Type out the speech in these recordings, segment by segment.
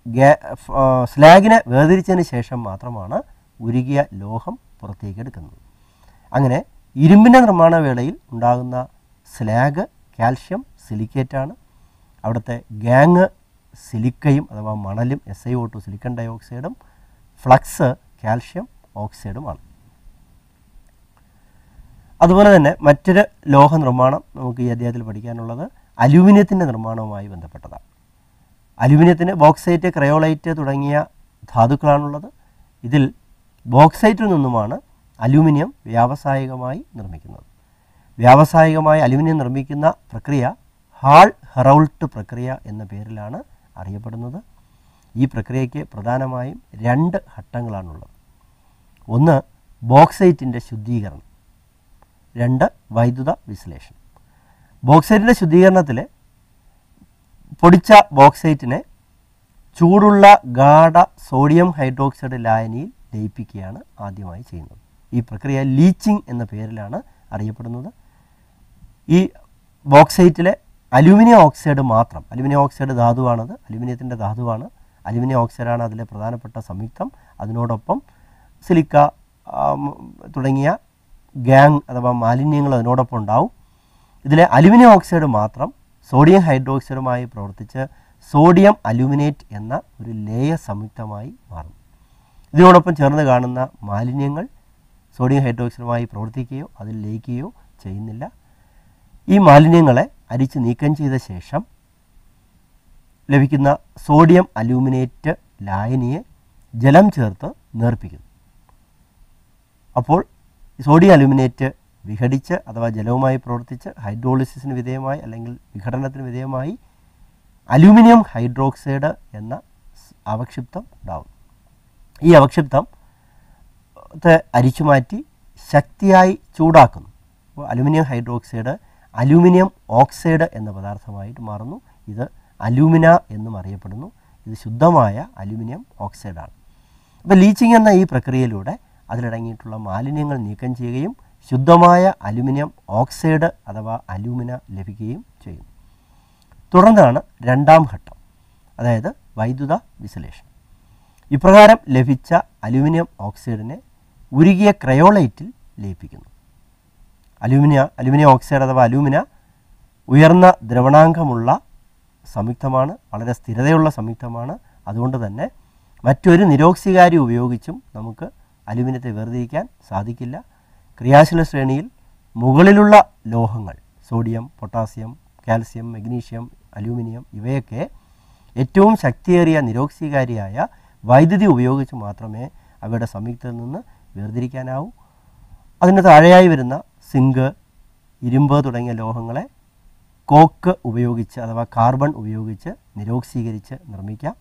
ഗ്യാ ഫ്- ആ, സ്ലാഗിനെ വേർതിരിച്ചതിന് ശേഷം മാത്രമാണ് ഉരുകിയ ലോഹം പുറത്തേക്ക് എടുക്കുന്നത് അങ്ങനെ ഇരുമ്പിൻ്റെ നിർമ്മാണ വേളയിൽ ഉണ്ടാകുന്ന സ്ലാഗ് കാൽഷ്യം സിലിക്കേറ്റാണ് അവിടുത്തെ ഗാങ് സിലിക്കയും അഥവാ മണലും S I O two silicon ഡയോക്സൈഡും ഫ്ലക്സ് കാൽഷ്യം ഓക്സൈഡുമാണ് അതുപോലെ തന്നെ മറ്റൊരു ലോഹ നിർമ്മാണം നമുക്ക് ഈ അധ്യായത്തിൽ പഠിക്കാനുള്ളത് അലൂമിനിയത്തിൻ്റെ നിർമ്മാണവുമായി ബന്ധപ്പെട്ടതാണ് അലൂമിനിയത്തിന് ബോക്സൈറ്റ് ക്രയോളൈറ്റ് തുടങ്ങിയ ധാതുക്കളാണുള്ളത് ഇതിൽ ബോക്സൈറ്റിൽ നിന്നുമാണ് അലൂമിനിയം വ്യാവസായികമായി നിർമ്മിക്കുന്നത് വ്യാവസായികമായി അലൂമിനിയം നിർമ്മിക്കുന്ന പ്രക്രിയ ഹാൾ ഹെറൗൾട്ട് പ്രക്രിയ എന്ന പേരിലാണ് അറിയപ്പെടുന്നത് ഈ പ്രക്രിയയ്ക്ക് പ്രധാനമായും രണ്ട് ഘട്ടങ്ങളാണുള്ളത് ഒന്ന് ബോക്സൈറ്റിൻ്റെ ശുദ്ധീകരണം രണ്ട് വൈദ്യുത വിശ്ലേഷണം ബോക്സൈറ്റിൻ്റെ ശുദ്ധീകരണത്തിൽ പൊടിച്ച ബോക്സൈറ്റിനെ ചൂടുള്ള ഗാഢ സോഡിയം ഹൈഡ്രോക്സൈഡ് ലായനിയിൽ ലയിപ്പിക്കുകയാണ് ആദ്യമായി ചെയ്യുന്നത് ഈ പ്രക്രിയ ലീച്ചിങ് എന്ന പേരിലാണ് അറിയപ്പെടുന്നത് ഈ ബോക്സൈറ്റിലെ അലൂമിനിയം ഓക്സൈഡ് മാത്രം അലൂമിനിയം ഓക്സൈഡ് ധാതുവാണത് അലൂമിനിയത്തിൻ്റെ ധാതുവാണ് അലൂമിനിയം ഓക്സൈഡാണ് അതിലെ പ്രധാനപ്പെട്ട സംയുക്തം അതിനോടൊപ്പം സിലിക്ക ആം, തുടങ്ങിയ ഗ്യാങ് അഥവാ മാലിന്യങ്ങൾ അതിനോടൊപ്പം ഉണ്ടാവും ഇതിലെ അലുമിനിയം ഓക്സൈഡ് മാത്രം സോഡിയം ഹൈഡ്രോക്സൈഡുമായി പ്രവർത്തിച്ച് സോഡിയം അലൂമിനേറ്റ് എന്ന ഒരു ലേയ സംയുക്തമായി മാറും ഇതിനോടൊപ്പം ചേർന്ന് കാണുന്ന മാലിന്യങ്ങൾ സോഡിയം ഹൈഡ്രോക്സൈഡുമായി പ്രവർത്തിക്കുകയോ അതിൽ ലയിക്കുകയോ ചെയ്യുന്നില്ല ഈ മാലിന്യങ്ങളെ അരിച്ച് നീക്കം ചെയ്ത ശേഷം ലഭിക്കുന്ന സോഡിയം അലൂമിനേറ്റ് ലായനിയെ ജലം ചേർത്ത് നേർപ്പിക്കുന്നു അപ്പോൾ സോഡിയം അലൂമിനേറ്റ് വിഘടിച്ച് അഥവാ ജലവുമായി പ്രവർത്തിച്ച് ഹൈഡ്രോളിസിസിന് വിധേയമായി അല്ലെങ്കിൽ വിഘടനത്തിന് വിധേയമായി അലൂമിനിയം ഹൈഡ്രോക്സൈഡ് എന്ന സ് അവക്ഷിപ്തം ഉണ്ടാവും ഈ അവക്ഷിപ്തം ത്തെ അരിച്ചു മാറ്റി ശക്തിയായി ചൂടാക്കുന്നു അപ്പോൾ അലുമിനിയം ഹൈഡ്രോക്സൈഡ് അലൂമിനിയം ഓക്സൈഡ് എന്ന പദാർത്ഥമായിട്ട് മാറുന്നു ഇത് അലൂമിന എന്നും അറിയപ്പെടുന്നു ഇത് ശുദ്ധമായ അലൂമിനിയം ഓക്സൈഡാണ് അപ്പോൾ ലീച്ചിങ് എന്ന ഈ പ്രക്രിയയിലൂടെ അതിലടങ്ങിയിട്ടുള്ള മാലിന്യങ്ങൾ നീക്കം ചെയ്യുകയും ശുദ്ധമായ അലുമിനിയം ഓക്സൈഡ് അഥവാ അലൂമിന ലഭിക്കുകയും ചെയ്യുന്നു തുടർന്നാണ് രണ്ടാം ഘട്ടം അതായത് വൈദ്യുത വിശ്ലേഷണം ഇപ്രകാരം ലഭിച്ച അലൂമിനിയം ഓക്സൈഡിനെ ഉരുകിയ ക്രയോളൈറ്റിൽ ലയിപ്പിക്കുന്നു അലൂമിനിയ അലൂമിനിയം ഓക്സൈഡ് അഥവാ അലൂമിന ഉയർന്ന ദ്രവണാങ്കമുള്ള സംയുക്തമാണ് വളരെ സ്ഥിരതയുള്ള സംയുക്തമാണ് അതുകൊണ്ട് തന്നെ മറ്റൊരു നിരോക്സികാരി ഉപയോഗിച്ചും നമുക്ക് അലുമിനിയത്തെ വേർതിരിക്കാൻ സാധിക്കില്ല ക്രിയാശീല ശ്രേണിയിൽ മുകളിലുള്ള ലോഹങ്ങൾ sodium potassium calcium magnesium aluminium ഇവയൊക്കെ ഏറ്റവും ശക്തിയേറിയ നിരോക്സികാരിയായ വൈദ്യുതി ഉപയോഗിച്ച് മാത്രമേ അവയുടെ സംയുക്തത്തിൽ നിന്ന് വേർതിരിക്കാനാവൂ അതിന് താഴെയായി വരുന്ന സിങ്ക് ഇരുമ്പ് തുടങ്ങിയ ലോഹങ്ങളെ കോക്ക് ഉപയോഗിച്ച് അഥവാ കാർബൺ ഉപയോഗിച്ച് നിരോക്സീകരിച്ച് നിർമ്മിക്കാം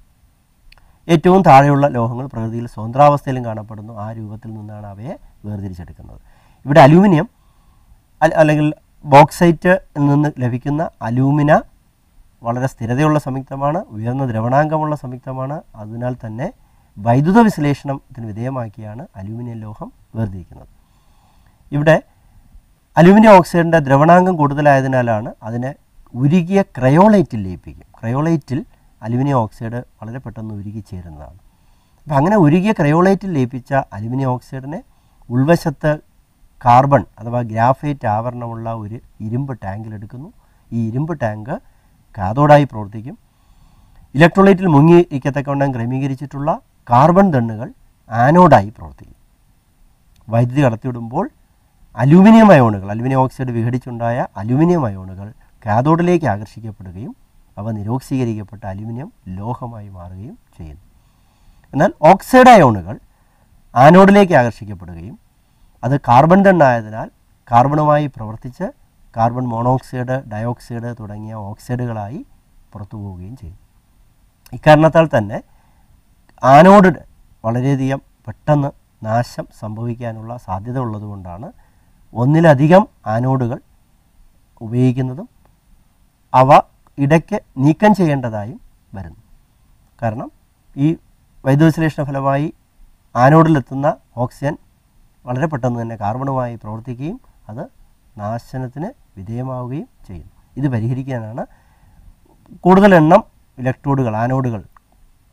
ഏറ്റവും താഴെയുള്ള ലോഹങ്ങൾ പ്രകൃതിയിൽ സ്വതന്ത്രാവസ്ഥയിലും കാണപ്പെടുന്നു ആ രൂപത്തിൽ നിന്നാണ് അവയെ വേർതിരിച്ചെടുക്കുന്നത് ഇവിടെ അലൂമിനിയം അൽ- അല്ലെങ്കിൽ ബോക്സൈറ്റ് നിന്ന് ലഭിക്കുന്ന അലൂമിന വളരെ സ്ഥിരതയുള്ള സംയുക്തമാണ് ഉയർന്ന ദ്രവണാങ്കമുള്ള സംയുക്തമാണ് അതിനാൽ തന്നെ വൈദ്യുത വിശ്ലേഷണത്തിന് വിധേയമാക്കിയാണ് അലൂമിനിയം ലോഹം വേർതിരിക്കുന്നത് ഇവിടെ അലൂമിനിയം ഓക്സൈഡിൻ്റെ ദ്രവണാങ്കം കൂടുതലായതിനാലാണ് അതിനെ ഉരുകിയ ക്രയോളൈറ്റിൽ ലയിപ്പിക്കും ക്രയോളൈറ്റിൽ അലുമിനിയം ഓക്സൈഡ് വളരെ പെട്ടെന്ന് ഉരുകി ചേരുന്നതാണ് അപ്പം അങ്ങനെ ഉരുകിയ ക്രയോളൈറ്റിൽ ലയിപ്പിച്ച അലുമിനിയം ഓക്സൈഡിനെ ഉൾവശത്ത് കാർബൺ അഥവാ ഗ്രാഫൈറ്റ് ആവരണമുള്ള ഒരു ഇരുമ്പ് ടാങ്കിലെടുക്കുന്നു ഈ ഇരുമ്പ് ടാങ്ക് കാതോഡായി പ്രവർത്തിക്കും ഇലക്ട്രോലൈറ്റിൽ മുങ്ങിയിരിക്കത്തക്കവണ്ണം ക്രമീകരിച്ചിട്ടുള്ള കാർബൺ ദണ്ണുകൾ ആനോഡായി പ്രവർത്തിക്കും വൈദ്യുതി കടത്തിവിടുമ്പോൾ അലൂമിനിയം അയോണുകൾ അലുമിനിയം ഓക്സൈഡ് വിഘടിച്ചുണ്ടായ അലൂമിനിയം അയോണുകൾ കാഥോഡിലേക്ക് ആകർഷിക്കപ്പെടുകയും അവ നിരോക്സീകരിക്കപ്പെട്ട അലുമിനിയം ലോഹമായി മാറുകയും ചെയ്യുന്നു എന്നാൽ ഓക്സൈഡ് അയോണുകൾ ആനോഡിലേക്ക് ആകർഷിക്കപ്പെടുകയും അത് കാർബൺ ദണ്ണായതിനാൽ കാർബണുമായി പ്രവർത്തിച്ച് കാർബൺ മോണോക്സൈഡ് ഡയോക്സൈഡ് തുടങ്ങിയ ഓക്സൈഡുകളായി പുറത്തു പോവുകയും ചെയ്യും ഇക്കാരണത്താൽ തന്നെ ആനോഡ് വളരെയധികം പെട്ടെന്ന് നാശം സംഭവിക്കാനുള്ള സാധ്യത ഉള്ളതുകൊണ്ടാണ് ഒന്നിലധികം ആനോഡുകൾ ഉപയോഗിക്കുന്നതും അവ ഇടയ്ക്ക് നീക്കം ചെയ്യേണ്ടതായും വരുന്നു കാരണം ഈ വൈദ്യുതവിശ്ലേഷണ ഫലമായി ആനോഡിലെത്തുന്ന ഓക്സിജൻ വളരെ പെട്ടെന്ന് തന്നെ കാർബണുമായി പ്രവർത്തിക്കുകയും അത് നാശനത്തിന് വിധേയമാവുകയും ചെയ്യുന്നു ഇത് പരിഹരിക്കാനാണ് കൂടുതൽ എണ്ണം ഇലക്ട്രോഡുകൾ ആനോഡുകൾ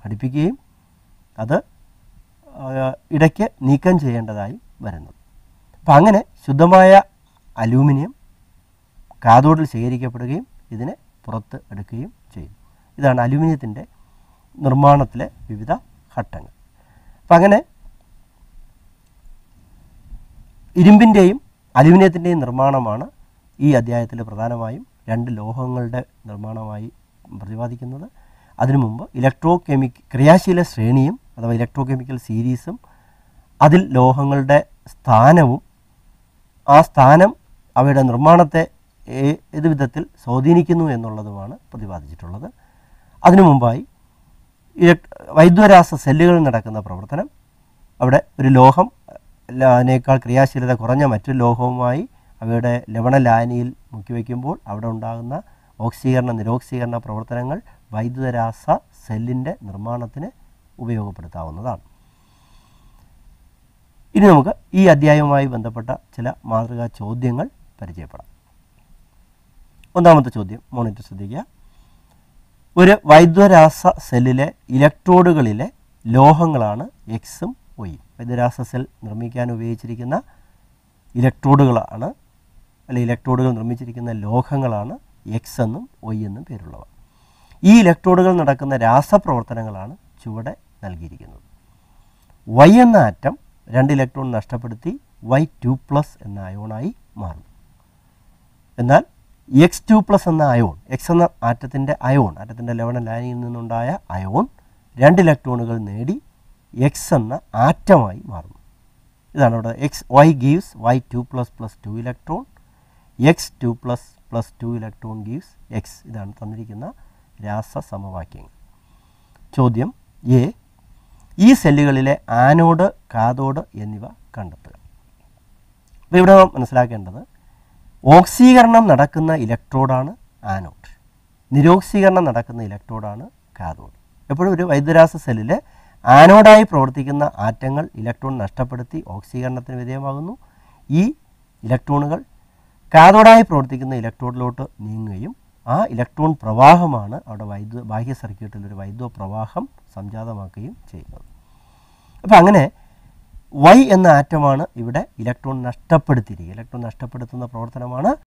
ഘടിപ്പിക്കുകയും അത് ആ, ഇടയ്ക്ക് നീക്കം ചെയ്യേണ്ടതായി വരുന്നത് അപ്പം അങ്ങനെ ശുദ്ധമായ അലൂമിനിയം കാഥോഡിൽ ശേഖരിക്കപ്പെടുകയും ഇതിനെ പുറത്ത് എടുക്കുകയും ചെയ്യും ഇതാണ് അലൂമിനിയത്തിൻ്റെ നിർമ്മാണത്തിലെ വിവിധ ഘട്ടങ്ങൾ അപ്പം അങ്ങനെ ഇരുമ്പിൻ്റെയും അലുമിനിയത്തിൻ്റെയും നിർമ്മാണമാണ് ഈ അധ്യായത്തിൽ പ്രധാനമായും രണ്ട് ലോഹങ്ങളുടെ നിർമ്മാണമായി പ്രതിപാദിക്കുന്നത് അതിനു മുമ്പ് ഇലക്ട്രോ കെമിക് ക്രിയാശീല ശ്രേണിയും അഥവാ ഇലക്ട്രോ കെമിക്കൽ സീരീസും അതിൽ ലോഹങ്ങളുടെ സ്ഥാനവും ആ സ്ഥാനം അവയുടെ നിർമ്മാണത്തെ ഏ- ഏത് വിധത്തിൽ സ്വാധീനിക്കുന്നു എന്നുള്ളതുമാണ് പ്രതിപാദിച്ചിട്ടുള്ളത് അതിനു മുമ്പായി ഇലക്- വൈദ്യുതരാസ സെല്ലുകളിൽ നടക്കുന്ന പ്രവർത്തനം അവിടെ ഒരു ലോഹം അല്ല, അതിനേക്കാൾ ക്രിയാശീലത കുറഞ്ഞ മറ്റൊരു ലോഹവുമായി അവയുടെ ലവണലായനിയിൽ മുക്കിവെക്കുമ്പോൾ അവിടെ ഉണ്ടാകുന്ന ഓക്സീകരണ നിരോക്സീകരണ പ്രവർത്തനങ്ങൾ വൈദ്യുതരാസ സെല്ലിൻ്റെ നിർമ്മാണത്തിന് ഉപയോഗപ്പെടുത്താവുന്നതാണ് ഇനി നമുക്ക് ഈ അധ്യായവുമായി ബന്ധപ്പെട്ട ചില മാതൃകാ ചോദ്യങ്ങൾ പരിചയപ്പെടാം ഒന്നാമത്തെ ചോദ്യം മോണിറ്റർ ശ്രദ്ധിക്കുക ഒരു വൈദ്യുതരാസ സെല്ലിലെ ഇലക്ട്രോഡുകളിലെ ലോഹങ്ങളാണ് എക്സും ഒയും വൈദ്യുതരാസ സെൽ നിർമ്മിക്കാൻ ഉപയോഗിച്ചിരിക്കുന്ന ഇലക്ട്രോഡുകളാണ് അല്ലെ ഇലക്ട്രോഡുകൾ നിർമ്മിച്ചിരിക്കുന്ന ലോഹങ്ങളാണ് എക്സ് എന്നും ഒയ് എന്നും പേരുള്ളവ ഈ ഇലക്ട്രോഡുകൾ നടക്കുന്ന രാസപ്രവർത്തനങ്ങളാണ് ചുവടെ നൽകിയിരിക്കുന്നത് വൈ എന്ന ആറ്റം രണ്ട് ഇലക്ട്രോൺ നഷ്ടപ്പെടുത്തി വൈ ടു പ്ലസ് എന്ന അയോണായി മാറുന്നു എന്നാൽ എക്സ് ടു പ്ലസ് എന്ന അയോൺ എക്സ് എന്ന ആറ്റത്തിൻ്റെ അയോൺ ആറ്റത്തിൻ്റെ ലവണ ലാനിയിൽ നിന്നുണ്ടായ അയോൺ രണ്ട് ഇലക്ട്രോണുകൾ നേടി എക്സ് എന്ന ആറ്റമായി മാറുന്നു ഇതാണ് ഇവിടെ X Y gives Y two plus plus two electron X two plus plus two electron gives X ഇതാണ് തന്നിരിക്കുന്ന രാസ സമവാക്യങ്ങൾ ചോദ്യം എ ഈ സെല്ലുകളിലെ ആനോഡ് കാഥോഡ് എന്നിവ കണ്ടെത്തുക അപ്പോൾ ഇവിടെ നാം മനസ്സിലാക്കേണ്ടത് ഓക്സീകരണം നടക്കുന്ന ഇലക്ട്രോഡാണ് ആനോഡ് നിരോക്സീകരണം നടക്കുന്ന ഇലക്ട്രോഡാണ് കാഥോഡ് എപ്പോഴും ഒരു വൈദ്യുതരാസ സെല്ലിൽ ആനോഡായി പ്രവർത്തിക്കുന്ന ആറ്റങ്ങൾ ഇലക്ട്രോൺ നഷ്ടപ്പെടുത്തി ഓക്സീകരണത്തിന് വിധേയമാകുന്നു ഈ ഇലക്ട്രോണുകൾ കാഥോഡായി പ്രവർത്തിക്കുന്ന ഇലക്ട്രോഡിലോട്ട് നീങ്ങുകയും ആ ഇലക്ട്രോൺ പ്രവാഹമാണ് അവിടെ വൈദ്യുത ബാഹ്യ സർക്യൂട്ടിൽ ഒരു വൈദ്യുത പ്രവാഹം സംജാതമാക്കുകയും ചെയ്യുന്നത് അപ്പോൾ അങ്ങനെ വൈ എന്ന ആറ്റമാണ് ഇവിടെ ഇലക്ട്രോൺ നഷ്ടപ്പെടുത്തിയിരിക്കുക ഇലക്ട്രോൺ നഷ്ടപ്പെടുത്തുന്ന പ്രവർത്തനമാണ്